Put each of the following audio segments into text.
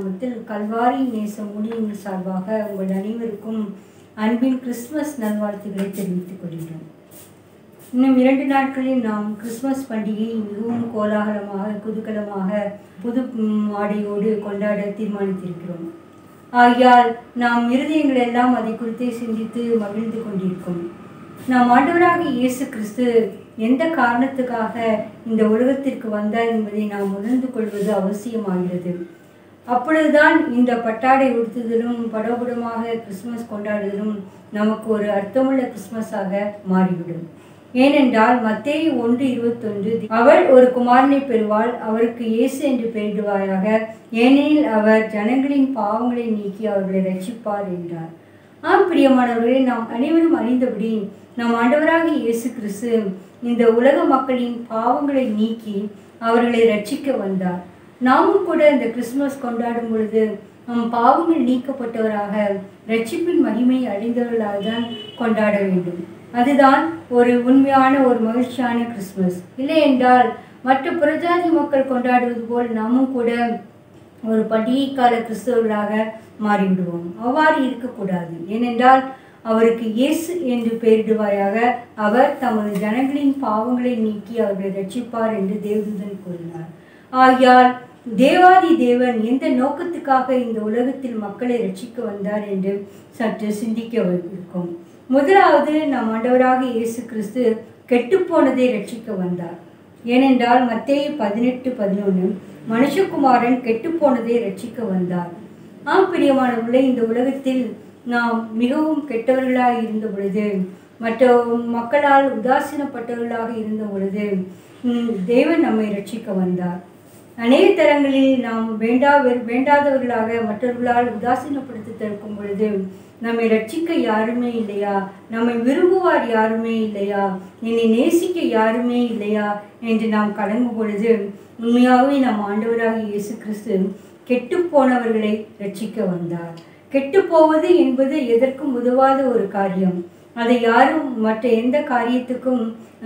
நாமத்தில் கல்வாரி நேச ஊழியங்கள் சார்பாக உங்கள் அனைவருக்கும் அன்பின் கிறிஸ்துமஸ் நல்வாழ்த்துக்களை தெரிவித்துக் கொள்கிறோம் இன்னும் இரண்டு நாட்களில் நாம் கிறிஸ்துமஸ் பண்டிகையை மிகவும் கோலாகலமாக குதூகலமாக புது ம், ஆடையோடு கொண்டாட தீர்மானித்திருக்கிறோம் ஆகையால் நாம் இருதயங்கள் எல்லாம் அதை குறித்தே சிந்தித்து மகிழ்ந்து கொண்டிருக்கும் நாம் ஆண்டவராக இயேசு கிறிஸ்து எந்த காரணத்துக்காக இந்த உலகத்திற்கு வந்தார் என்பதை நாம் உணர்ந்து கொள்வது அவசியமாகிறது அப்பொழுதுதான் இந்த பட்டாடை உடுத்துதலும் படபடமாக கிறிஸ்துமஸ் கொண்டாடுதலும் நமக்கு ஒரு அர்த்தமுள்ள கிறிஸ்துமஸாக மாறிவிடும் ஏனென்றால் மத்தேயு ஒன்று இருபத்தொன்று அவள் ஒரு குமாரனை பெறுவாள் அவருக்கு இயேசு என்று பெயரிடுவாயாக ஏனெனில் அவர் ஜனங்களின் பாவங்களை நீக்கி அவர்களை ரட்சிப்பார் என்றார் ஆம் பிரியமானவர்களே நாம் அனைவரும் அறிந்தபடி நம் ஆண்டவராக இயேசு கிறிஸ்து இந்த உலக மக்களின் பாவங்களை நீக்கி அவர்களை ரட்சிக்க வந்தார் நாமும் கூட இந்த கிறிஸ்துமஸ் கொண்டாடும் பொழுது நம் பாவங்கள் நீக்கப்பட்டவராக ரட்சிப்பின் மகிமை அடைந்தவர்களாக தான் கொண்டாட வேண்டும் அதுதான் ஒரு உண்மையான ஒரு மகிழ்ச்சியான கிறிஸ்துமஸ் இல்லை என்றால் மற்ற புறஜாதி மக்கள் கொண்டாடுவது போல் நாமும் கூட ஒரு பண்டிகை கால கிறிஸ்தவர்களாக மாறிவிடுவோம் அவ்வாறு இருக்கக்கூடாது ஏனென்றால் அவருக்கு இயேசு என்று பெயரிடுவாயாக அவர் தமது ஜனங்களின் பாவங்களை நீக்கி அவர்களை ரட்சிப்பார் என்று தேவதூதன் கூறினார் ஆகையால் தேவாதி தேவன் எந்த நோக்கத்துக்காக இந்த உலகத்தில் மக்களை ரட்சிக்க வந்தார் என்று சற்று சிந்திக்க இருக்கும் முதலாவது நம் ஆண்டவராக இயேசு கிறிஸ்து கெட்டுப்போனதை ரட்சிக்க வந்தார் ஏனென்றால் மத்தேயு பதினெட்டு பதினொன்று மனுஷகுமாரன் கெட்டுப்போனதை ரட்சிக்க வந்தார் ஆம் பிரியமானவர்களே இந்த உலகத்தில் நாம் மிகவும் கெட்டவர்களாக இருந்த பொழுது மற்ற மக்களால் உதாசீனப்பட்டவர்களாக இருந்த பொழுது ம், தேவன் நம்மை ரட்சிக்க வந்தார் அநேக தரங்களில் நாம் வேண்டா வேண்டாதவர்களாக மற்றவர்களால் உதாசீனப்படுத்தத்திருக்கும் பொழுது நம்மை ரட்சிக்க யாருமே இல்லையா நம்மை விரும்புவார் யாருமே இல்லையா என்னை நேசிக்க யாருமே இல்லையா என்று நாம் கலங்கும் பொழுது உண்மையாகவே நம் ஆண்டவராக இயேசு கிறிஸ்து கெட்டுப்போனவர்களை ரட்சிக்க வந்தார் கெட்டுப்போவது என்பது எதற்கும் உதவாத ஒரு காரியம் அதை யாரும் மற்ற எந்த காரியத்துக்கும்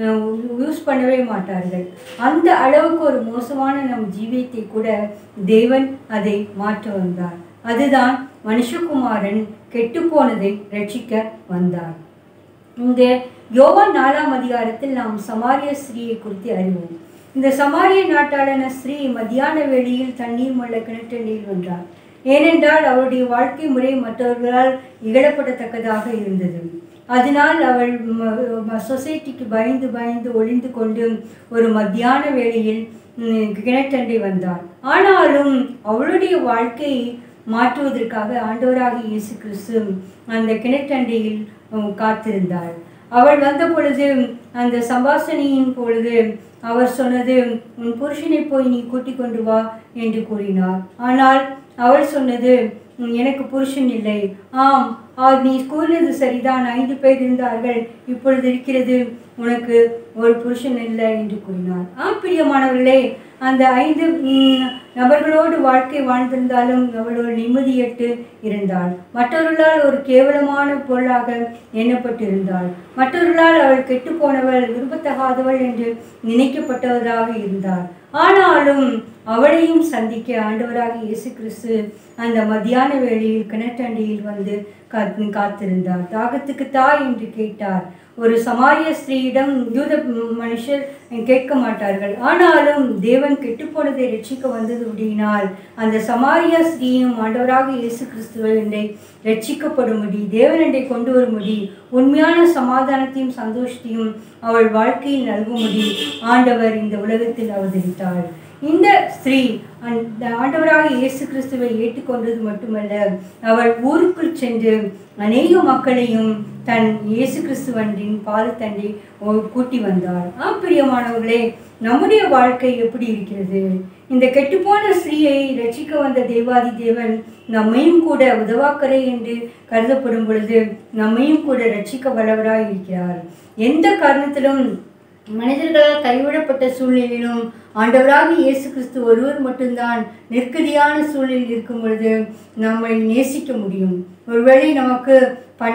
யூஸ் பண்ணவே மாட்டார்கள் அந்த அளவுக்கு ஒரு மோசமான நம் ஜீவியத்தை கூட தேவன் அதை மாற்ற வந்தார் அதுதான் மனுஷகுமாரன் கெட்டுப்போனதை ரட்சிக்க வந்தார் இந்த யோவான் நாலாம் அதிகாரத்தில் நாம் சமாரிய ஸ்திரீயை குறித்து அறிவோம் இந்த சமாரிய நாட்டாளான ஸ்ரீ மத்தியான வேளையில் தண்ணீர் முள்ள கிணற்றண்டில் வந்தார் ஏனென்றால் அவருடைய வாழ்க்கை முறை மற்றவர்களால் இகழப்படத்தக்கதாக இருந்தது அதனால் அவள் சொசைட்டிக்கு பயந்து பயந்து ஒளிந்து கொண்டு ஒரு மத்தியான வேளையில் ம், கிணற்றண்டை வந்தாள் ஆனாலும் அவளுடைய வாழ்க்கையை மாற்றுவதற்காக ஆண்டவராக இயேசு கிறிஸ்து அந்த கிணற்றண்டையில் ம், காத்திருந்தாள் அவள் வந்த பொழுது அந்த சம்பாஷணையின் பொழுது அவர் சொன்னது உன் புருஷனை போய் நீ கூட்டிக் கொண்டு வா என்று கூறினார் ஆனால் அவள் சொன்னது "உம், எனக்கு புருஷன் இல்லை ஆம் ஆ, நீ கூறினது சரிதான் ஐந்து பேர் இருந்தார்கள் இப்பொழுது இருக்கிறது உனக்கு ஒரு புருஷன் இல்லை என்று கூறினார் ஆம் பிரியமானவர்களே அந்த ஐந்து உம், நபர்களோடு வாழ்க்கை வாழ்ந்திருந்தாலும் அவள் ஒரு நிம்மதியற்று இருந்தாள் மற்றவர்களால் ஒரு கேவலமான பொருளாக எண்ணப்பட்டிருந்தாள் மற்றவர்களால் அவள் கெட்டுப்போனவள் விரும்பத்தகாதவள் என்று நினைக்கப்பட்டவராக இருந்தார் ஆனாலும் அவளையும் சந்திக்க ஆண்டவராக இயேசு கிறிஸ்து அந்த மத்தியான வேளையில் கிணற்றண்டியில் வந்து காத்து காத்திருந்தார் தாகத்துக்கு தா என்று கேட்டார் ஒரு சமாரிய ஸ்திரீயிடம் யூத மனுஷர் கேட்க மாட்டார்கள் ஆனாலும் தேவன் கெட்டுப்போனதை ரட்சிக்க வந்தது அப்படினால் அந்த சமாரியா ஸ்திரீயும் ஆண்டவராக இயேசு கிறிஸ்துவனை ரட்சிக்கப்படும்படி தேவனண்டை கொண்டு வரும்படி உண்மையான சமாதானத்தையும் சந்தோஷத்தையும் அவள் வாழ்க்கையில் நல்கும்படி ஆண்டவர் இந்த உலகத்தில் அவதரித்தாள் இந்த ஸ்திரீ அந்த ஆண்டவராக இயேசு கிறிஸ்துவை ஏற்றுக்கொண்டது மட்டுமல்ல அவள் ஊருக்குள் சென்று அநேக மக்களையும் தன் இயேசு கிறிஸ்துவனின் பாதத்தண்டை ஒ- கூட்டி வந்தாள் ஆம் பிரியமானவர்களே நம்முடைய வாழ்க்கை எப்படி இருக்கிறது இந்த கெட்டுப்போன ஸ்திரீயை ரட்சிக்க வந்த தேவாதி தேவன் நம்மையும் கூட உதவாக்கரை என்று கருதப்படும் பொழுது நம்மையும் கூட ரட்சிக்க வல்லவராய் இருக்கிறார் எந்த காரணத்திலும் மனிதர்களால் கைவிடப்பட்ட சூழ்நிலையிலும் ஆண்டவராக இயேசு கிறிஸ்து ஒருவர் மட்டும்தான் நெருக்கடியான சூழ்நிலையில் இருக்கும் பொழுது நம்மை நேசிக்க முடியும் ஒருவேளை நமக்கு பணம்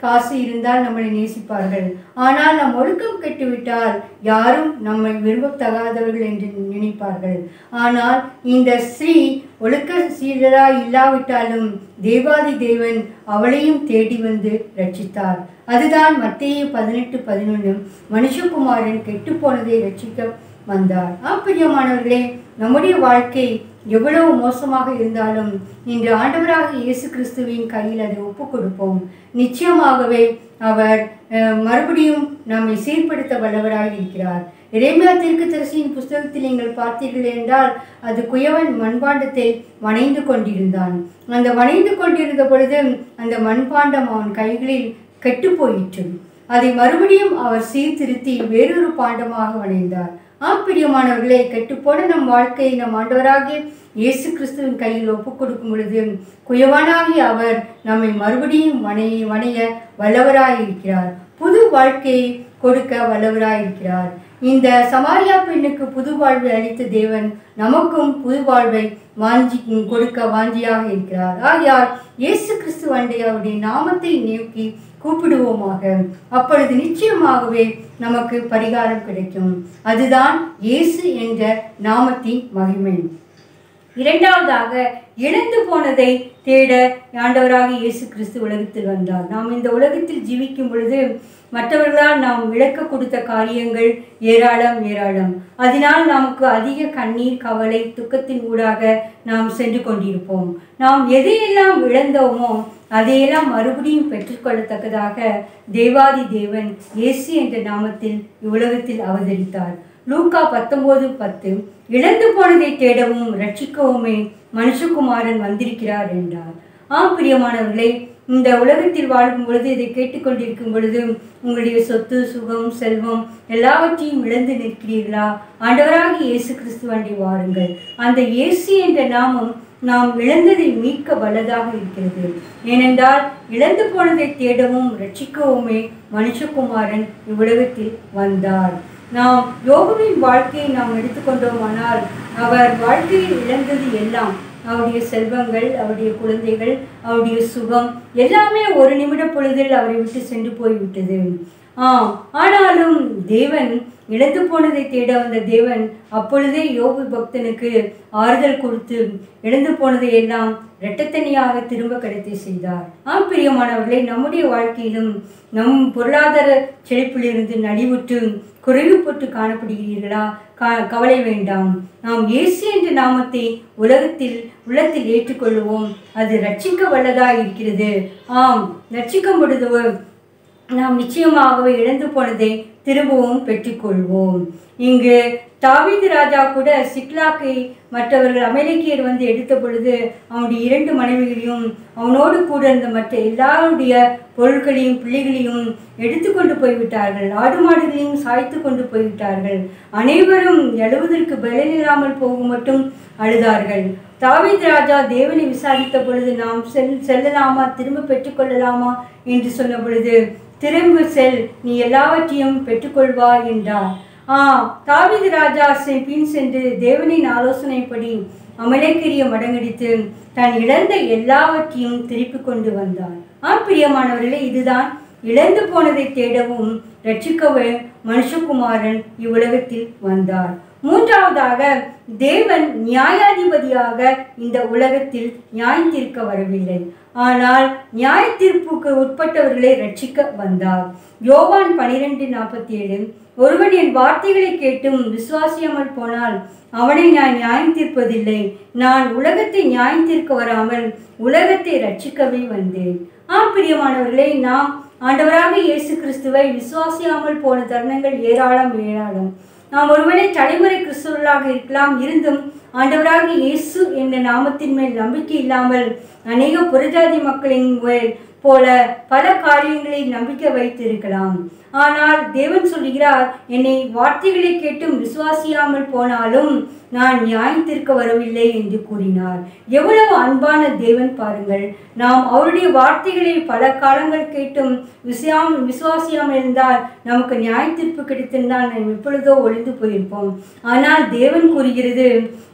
காசு இருந்தால் நம்மளை நேசிப்பார்கள் ஆனால் நம் ஒழுக்கம் கெட்டுவிட்டால் யாரும் நம்மை விரும்பத்தகாதவர்கள் என்று நினைப்பார்கள் ஆனால் இந்த ஸ்ரீ ஒழுக்க சீரரா இல்லாவிட்டாலும் தேவாதி தேவன் அவளையும் தேடி வந்து ரட்சித்தார் அதுதான் மத்திய பதினெட்டு பதினொன்று மனுஷகுமாரன் கெட்டுப்போனதை ரட்சிக்க வந்தார் ஆப்பிரியமானவர்களே நம்முடைய வாழ்க்கை எவ்வளவு மோசமாக இருந்தாலும் இன்று ஆண்டவராக இயேசு கிறிஸ்துவின் கையில் அதை ஒப்புக் கொடுப்போம் நிச்சயமாகவே அவர் அஹ், மறுபடியும் நம்மை சீர்படுத்த வல்லவராக இருக்கிறார் இறைமையா தீர்க்க தரிசியின் புஸ்தகத்தில் நீங்கள் பார்த்தீர்கள் என்றால் அது குயவன் மண்பாண்டத்தை வணைந்து கொண்டிருந்தான் அந்த வணைந்து கொண்டிருந்த பொழுது அந்த மண்பாண்டம் அவன் கைகளில் கெட்டு போயிற்று அதை மறுபடியும் அவர் சீர்திருத்தி வேறொரு பாண்டமாக வணைந்தார் ஆப்பிரியமானவர்களே கெட்டுப்போன நம் வாழ்க்கையை நம் ஆண்டவராகிய இயேசு கிறிஸ்துவின் கையில் ஒப்புக் கொடுக்கும் பொழுது குயவனாகி அவர் நம்மை மறுபடியும் வணைய வணைய வல்லவராயிருக்கிறார் புது வாழ்க்கையை கொடுக்க வல்லவராயிருக்கிறார் இந்த சமாரியா பெண்ணுக்கு புது வாழ்வை அளித்த தேவன் நமக்கும் புது வாழ்வை வாஞ்சி கொடுக்க வாஞ்சியாக இருக்கிறார் ஆகையால் இயேசு கிறிஸ்து அண்டை அவருடைய நாமத்தை நோக்கி கூப்பிடுவோமாக அப்பொழுது நிச்சயமாகவே நமக்கு பரிகாரம் கிடைக்கும் அதுதான் இயேசு என்ற நாமத்தின் மகிமை இரண்டாவதாக இழந்து போனதை தேட ஆண்டவராக இயேசு கிறிஸ்து உலகத்தில் வந்தார் நாம் இந்த உலகத்தில் ஜீவிக்கும் பொழுது மற்றவர்களால் நாம் விளக்க கொடுத்த காரியங்கள் ஏராளம் ஏராளம் அதனால் நமக்கு அதிக கண்ணீர் கவலை துக்கத்தின் ஊடாக நாம் சென்று கொண்டிருப்போம் நாம் எதையெல்லாம் இழந்தோமோ அதையெல்லாம் மறுபடியும் பெற்றுக்கொள்ளத்தக்கதாக தேவாதி தேவன் இயேசு என்ற நாமத்தில் இவ்வுலகத்தில் அவதரித்தார் லூக்கா பத்தொன்பது பத்து இழந்து போனதை தேடவும் ரட்சிக்கவுமே மனுஷகுமாரன் வந்திருக்கிறார் என்றார் ஆம் பிரியமானவர்களே இந்த உலகத்தில் வாழும் பொழுது இதை கேட்டுக்கொண்டிருக்கும் பொழுது உங்களுடைய சொத்து சுகம் செல்வம் எல்லாவற்றையும் இழந்து நிற்கிறீர்களா ஆண்டவராக இயேசு கிறிஸ்துவண்டி வாருங்கள் அந்த இயேசு என்ற நாமம் நாம் இழந்ததை மீட்க வல்லதாக இருக்கிறது ஏனென்றால் இழந்து போனதை தேடவும் ரட்சிக்கவுமே மனுஷகுமாரன் இவ்வுலகத்தில் வந்தார் நாம் யோகுவின் வாழ்க்கையை நாம் எடுத்துக்கொண்டோமானால் அவர் வாழ்க்கையில் இழந்தது எல்லாம் அவருடைய செல்வங்கள் அவருடைய குழந்தைகள் அவருடைய சுகம் எல்லாமே ஒரு நிமிட பொழுதில் அவரை விட்டு சென்று போய்விட்டது ஆம் ஆனாலும் தேவன் இழந்து போனதை தேட வந்த தேவன் அப்பொழுதே யோபு பக்தனுக்கு ஆறுதல் கொடுத்து இழந்து போனதை எல்லாம் இரட்டத்தனியாக திரும்ப கிடைத்து செய்தார் ஆம் பிரியமானவர்களே நம்முடைய வாழ்க்கையிலும் நம் பொருளாதார செழிப்பிலிருந்து நலிவுற்று குறைவுபட்டு காணப்படுகிறீர்களா கா கவலை வேண்டாம் நாம் இயேசு என்ற நாமத்தை உலகத்தில் உள்ளத்தில் ஏற்றுக்கொள்வோம் அது ரட்சிக்க வல்லதாக இருக்கிறது ஆம் ரட்சிக்கும் பொழுது நாம் நிச்சயமாகவே இழந்து போனதை திரும்பவும் பெற்றுக்கொள்வோம் இங்கு தாவீது ராஜா கூட சிக்லாக்கை மற்றவர்கள் அமெரிக்கியர் வந்து எடுத்த பொழுது அவனுடைய இரண்டு மனைவிகளையும் அவனோடு கூட இருந்த மற்ற எல்லாருடைய பொருட்களையும் பிள்ளைகளையும் எடுத்துக்கொண்டு போய்விட்டார்கள் ஆடு மாடுகளையும் சாய்த்து கொண்டு போய்விட்டார்கள் அனைவரும் எழுவதற்கு பலனில்லாமல் போகும் மட்டும் அழுதார்கள் தாவீது ராஜா தேவனை விசாரித்த பொழுது நாம் செல் செல்லலாமா திரும்ப பெற்றுக்கொள்ளலாமா என்று சொன்ன பொழுது திரும்ப செல் நீ எல்லாவற்றையும் பெற்றுக்கொள்வாய் என்றார் ஆ தாவீது ராஜா செ- பின் சென்று தேவனின் ஆலோசனைப்படி அமலேக்கரிய மடங்கடித்து தான் இழந்த எல்லாவற்றையும் திருப்பி கொண்டு வந்தார் ஆம் பிரியமானவர்களே இதுதான் இழந்து போனதை தேடவும் ரட்சிக்கவே மனுஷகுமாரன் இவ்வுலகத்தில் வந்தார் மூன்றாவதாக தேவன் நியாயாதிபதியாக இந்த உலகத்தில் நியாயம் தீர்க்க வரவில்லை ஆனால் நியாய தீர்ப்புக்கு உட்பட்டவர்களை ரட்சிக்க வந்தார் யோவான் பனிரெண்டு நாற்பத்தி ஏழு ஒருவன் என் வார்த்தைகளை கேட்டும் விசுவாசியாமல் போனால் அவனை நான் நியாயம் தீர்ப்பதில்லை நான் உலகத்தை நியாயம் தீர்க்க வராமல் உலகத்தை ரட்சிக்கவே வந்தேன் ஆம் பிரியமானவர்களே நாம் ஆண்டவராக இயேசு கிறிஸ்துவை விசுவாசியாமல் போன தருணங்கள் ஏராளம் ஏராளம் நாம் ஒருவனை தலைமுறை கிறிஸ்துவர்களாக இருக்கலாம் இருந்தும் ஆண்டவராக இயேசு என்ற நாமத்தின் மேல் நம்பிக்கை இல்லாமல் அநேக புறஜாதி மக்களின் மேல் போல பல காரியங்களில் நம்பிக்கை வைத்திருக்கலாம் ஆனால் தேவன் சொல்கிறார் என்னை வார்த்தைகளை கேட்டும் விசுவாசியாமல் போனாலும் நான் நியாயம் தீர்க்க வரவில்லை என்று கூறினார் எவ்வளவு அன்பான தேவன் பாருங்கள் நாம் அவருடைய வார்த்தைகளை பல காலங்கள் கேட்டும் விசியாம் விசுவாசியாமல் இருந்தால் நமக்கு நியாய தீர்ப்பு கிடைத்திருந்தால் நாம் எப்பொழுதோ ஒளிந்து போயிருப்போம் ஆனால் தேவன் கூறுகிறது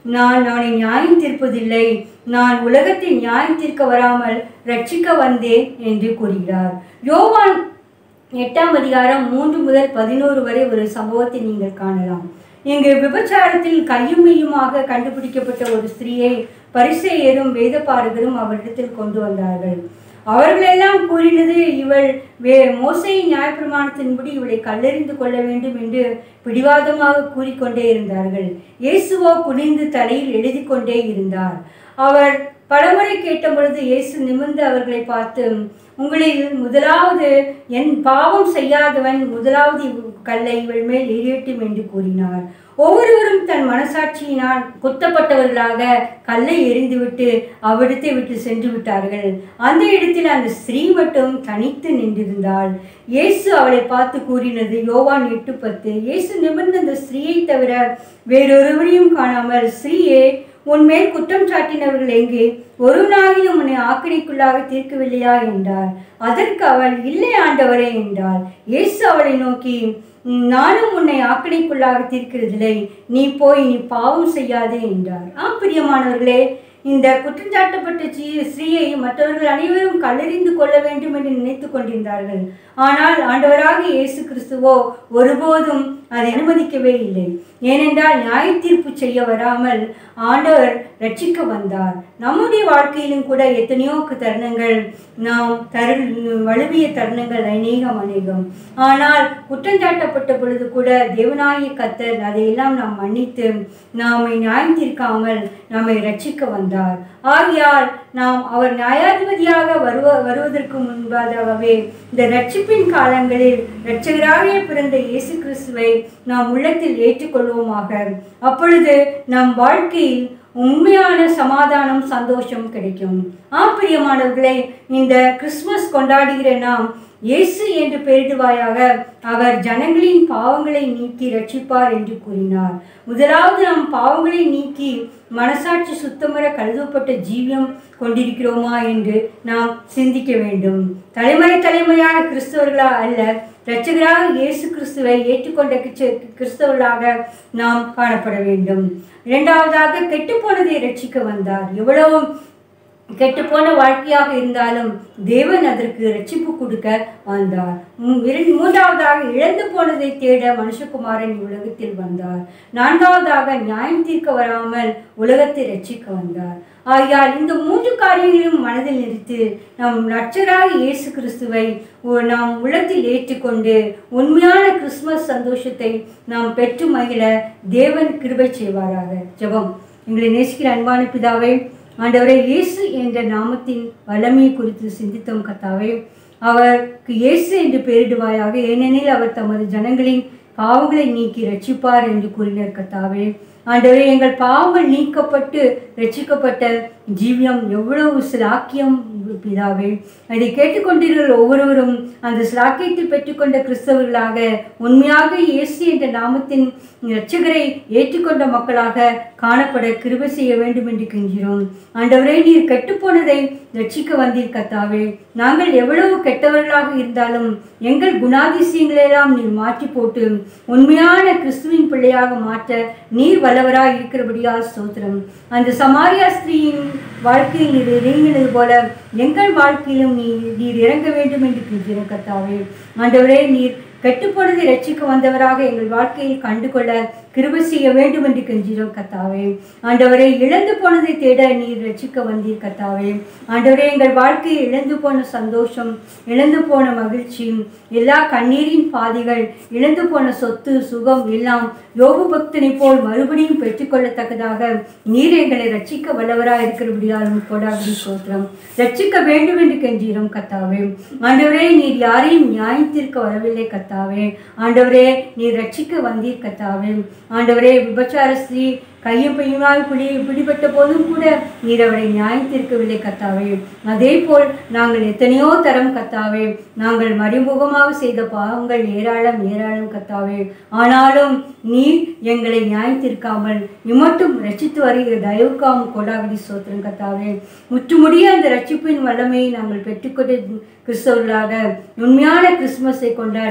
நான் அவனை நியாயம் தீர்ப்பதில்லை நான் உலகத்தை நியாயம் தீர்க்க வராமல் ரட்சிக்க வந்தேன் என்று கூறுகிறார் யோவான் எட்டாம் அதிகாரம் மூன்று முதல் பதினோரு வரை ஒரு சம்பவத்தை நீங்கள் காணலாம் இங்கு விபச்சாரத்தில் கையும் மெய்யுமாக கண்டுபிடிக்கப்பட்ட ஒரு ஸ்திரீயை பரிசேயரும் வேதபாரகரும் அவரிடத்தில் கொண்டு வந்தார்கள் அவர்களெல்லாம் கூறினது இவள் வே மோசையின் நியாயப்பிரமாணத்தின்படி இவளை கல்லெறிந்து கொள்ள வேண்டும் என்று பிடிவாதமாக கூறிக்கொண்டே இருந்தார்கள் இயேசுவோ குனிந்து தலையில் எழுதி கொண்டே இருந்தார் அவர் பலமுறை கேட்ட பொழுது இயேசு நிமிர்ந்து அவர்களை பார்த்து உங்களில் முதலாவது என் பாவம் செய்யாதவன் முதலாவது இவ் கல்லை இவள் மேல் எரியட்டும் என்று கூறினார் ஒவ்வொருவரும் தன் மனசாட்சியினால் குத்தப்பட்டவர்களாக கல்லை எறிந்துவிட்டு அவ்விடத்தை விட்டு சென்று விட்டார்கள் அந்த இடத்தில் அந்த ஸ்திரீ மட்டும் தனித்து நின்றிருந்தாள் இயேசு அவளை பார்த்து கூறினது யோவான் எட்டு பத்து இயேசு நிமிர்ந்த அந்த ஸ்திரீயை தவிர வேறொருவரையும் காணாமல் ஸ்திரீயே உன்மேல் குற்றம் சாட்டினவர்கள் எங்கே ஒரு நாளிலும் உன்னை ஆக்கினைக்குள்ளாக தீர்க்கவில்லையா என்றார் அதற்கு அவள் இல்லை ஆண்டவரே என்றாள் இயேசு அவளை நோக்கி நானும் உன்னை ஆக்கினைக்குள்ளாக தீர்க்கிறதில்லை நீ போய் நீ பாவம் செய்யாதே என்றார் ஆம் பிரியமானவர்களே இந்த குற்றஞ்சாட்டப்பட்ட ஸ்ரீ ஸ்ரீயை மற்றவர்கள் அனைவரும் கல்லெறிந்து கொள்ள வேண்டும் என்று நினைத்து கொண்டிருந்தார்கள் ஆனால் ஆண்டவராக இயேசு கிறிஸ்துவோ ஒருபோதும் அதை அனுமதிக்கவே இல்லை ஏனென்றால் நியாய தீர்ப்பு செய்ய வராமல் ஆண்டவர் ரட்சிக்க வந்தார் நம்முடைய வாழ்க்கையிலும் கூட எத்தனையோ தருணங்கள் நாம் தரு வலுவிய தருணங்கள் அநேகம் அநேகம் ஆனால் குற்றஞ்சாட்டப்பட்ட பொழுது கூட தேவனாய கத்தர் அதையெல்லாம் நாம் மன்னித்து நாமை நியாயம் தீர்க்காமல் நம்மை ரட்சிக்க வந்தார் ஆகையால் நாம் அவர் நியாயாதிபதியாக வருவ வருவதற்கு முன்பாகவே இந்த ரட்சிப்பின் காலங்களில் இரட்சகராக பிறந்த இயேசு கிறிஸ்துவை நாம் உள்ளத்தில் ஏற்றுக்கொள்வோமாக அப்பொழுது நம் வாழ்க்கையில் உண்மையான சமாதானம் சந்தோஷம் கிடைக்கும் ஆம் பிரியமானவர்களே இந்த கிறிஸ்துமஸ் கொண்டாடுகிற நாம் இயேசு என்று பெயரிடுவாயாக அவர் ஜனங்களின் பாவங்களை நீக்கி ரட்சிப்பார் என்று கூறினார் முதலாவது நாம் பாவங்களை நீக்கி மனசாட்சி சுத்தமர கழுதப்பட்ட ஜீவியம் கொண்டிருக்கிறோமா என்று நாம் சிந்திக்க வேண்டும் தலைமுறை தலைமுறையான கிறிஸ்தவர்களா அல்ல இரட்சகராக இயேசு கிறிஸ்துவை ஏற்றுக்கொண்ட கிறிஸ்த- கிறிஸ்தவர்களாக நாம் காணப்பட வேண்டும் இரண்டாவதாக கெட்டுப்போனதை ரட்சிக்க வந்தார் எவ்வளவு கெட்டுப்போன வாழ்க்கையாக இருந்தாலும் தேவன் அதற்கு ரட்சிப்பு கொடுக்க வந்தார் மூ- இரண்- மூன்றாவதாக இழந்து போனதை தேட மனுஷகுமாரன் உலகத்தில் வந்தார் நான்காவதாக நியாயம் தீர்க்க வராமல் உலகத்தை ரட்சிக்க வந்தார் ஆகையால் இந்த மூன்று காரியங்களையும் மனதில் நிறுத்தி நம் ரட்சராக இயேசு கிறிஸ்துவை ஒ- நாம் உள்ளத்தில் ஏற்றுக்கொண்டு உண்மையான கிறிஸ்துமஸ் சந்தோஷத்தை நாம் பெற்று மகிழ தேவன் கிருபை செய்வாராக ஜெபம் எங்களை நேசிக்கிற அன்பான பிதாவே ஆண்டவரே இயேசு என்ற நாமத்தின் வல்லமையை குறித்து சிந்தித்தோம் கத்தாவே அவருக்கு இயேசு என்று பெயரிடுவாயாக ஏனெனில் அவர் தமது ஜனங்களின் பாவங்களை நீக்கி ரட்சிப்பார் என்று கூறினார் கத்தாவே ஆண்டவரே எங்கள் பாவங்கள் நீக்கப்பட்டு ரட்சிக்கப்பட்ட ஜீவியம் எவ்வளவு சிலாக்கியம் பிதாவே அதை கேட்டுக்கொண்டீர்கள் ஒவ்வொருவரும் அந்த சிலாக்கியத்தை பெற்றுக்கொண்ட கிறிஸ்தவர்களாக உண்மையாக இயேசு என்ற நாமத்தின் இரட்சகரை ஏற்றுக்கொண்ட மக்களாக காணப்பட கிருபை செய்ய வேண்டும் என்று கெஞ்சிறோம் ஆண்டவரே நீர் கெட்டுப்போனதை ரட்சிக்க வந்தீர் கத்தாவே நாங்கள் எவ்வளவு கெட்டவர்களாக இருந்தாலும் எங்கள் குணாதிசயங்களெல்லாம் நீர் மாற்றி போட்டு உண்மையான கிறிஸ்துவின் பிள்ளையாக மாற்ற நீர் வல்லவராய் இருக்கிறபடியால் ஸ்தோத்திரம் அந்த சமாரியா ஸ்திரீயின் வாழ்க்கையில் நீர் இறங்கினது போல எங்கள் வாழ்க்கையிலும் நீ நீர் இறங்க வேண்டும் என்று கேட்கிறோம் கத்தாவே ஆண்டவரே நீர் கெட்டுப்போனதை ரட்சிக்க வந்தவராக எங்கள் வாழ்க்கையில் கண்டுகொள்ள கிருபை செய்ய வேண்டும் என்று கெஞ்சிறோம் கத்தாவே ஆண்டவரே இழந்து போனதை தேட நீர் ரட்சிக்க வந்தீர் கத்தாவே ஆண்டவரே எங்கள் வாழ்க்கையில் இழந்து போன சந்தோஷம் இழந்து போன மகிழ்ச்சி எல்லா கண்ணீரின் பாதைகள் இழந்து போன சொத்து சுகம் எல்லாம் யோகு பக்தனை போல் மறுபடியும் பெற்றுக்கொள்ளத்தக்கதாக நீர் எங்களை ரட்சிக்க வல்லவராக இருக்கிறபடியாலும் கொடாபடி சோத்திரம் ரட்சிக்க வேண்டும் என்று கெஞ்சிறோம் கத்தாவே ஆண்டவரே நீர் யாரையும் நியாயத்திற்க வரவில்லை கத்தாவே ஆண்டவரே நீர் ரட்சிக்க வந்தீர் கத்தாவே ஆண்டவரே விபச்சார ஸ்ரீ கையும் பையுமாய் பிடி பிடிபட்ட போதும் கூட நீர் அவரை நியாயத்திற்கவில்லை கத்தாவே அதே போல் நாங்கள் எத்தனையோ தரம் கத்தாவே நாங்கள் மறைமுகமாக செய்த பாவங்கள் ஏராளம் ஏராளம் கத்தாவே ஆனாலும் நீர் எங்களை நியாயத்திற்காமல் இம்மட்டும் ரட்சித்து வருகிற தயவுக்காம் கொடாகடி சோத்திரம் கத்தாவே முற்றுமுடிய அந்த ரட்சிப்பின் வல்லமையை நாங்கள் பெற்றுக்கொண்ட கிறிஸ்தவர்களாக உண்மையான கிறிஸ்துமஸை கொண்டாட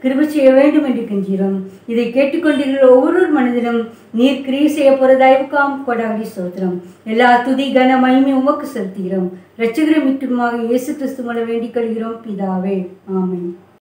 கிருபை செய்ய வேண்டும் என்று கெஞ்சிறோம் இதை கேட்டுக்கொண்டிருக்கிற ஒவ்வொரு மனிதனும் நீர் கிரியை செய்ய போகிற தயவுக்காம் கொடாடி சோத்திரம் எல்லா துதி கன மகிமை உமக்கு செலுத்துகிறோம் ரட்சகரை மீட்டுமாக இயேசு கிறிஸ்து மூலம் வேண்டிக் கொள்கிறோம் பிதாவே ஆமென்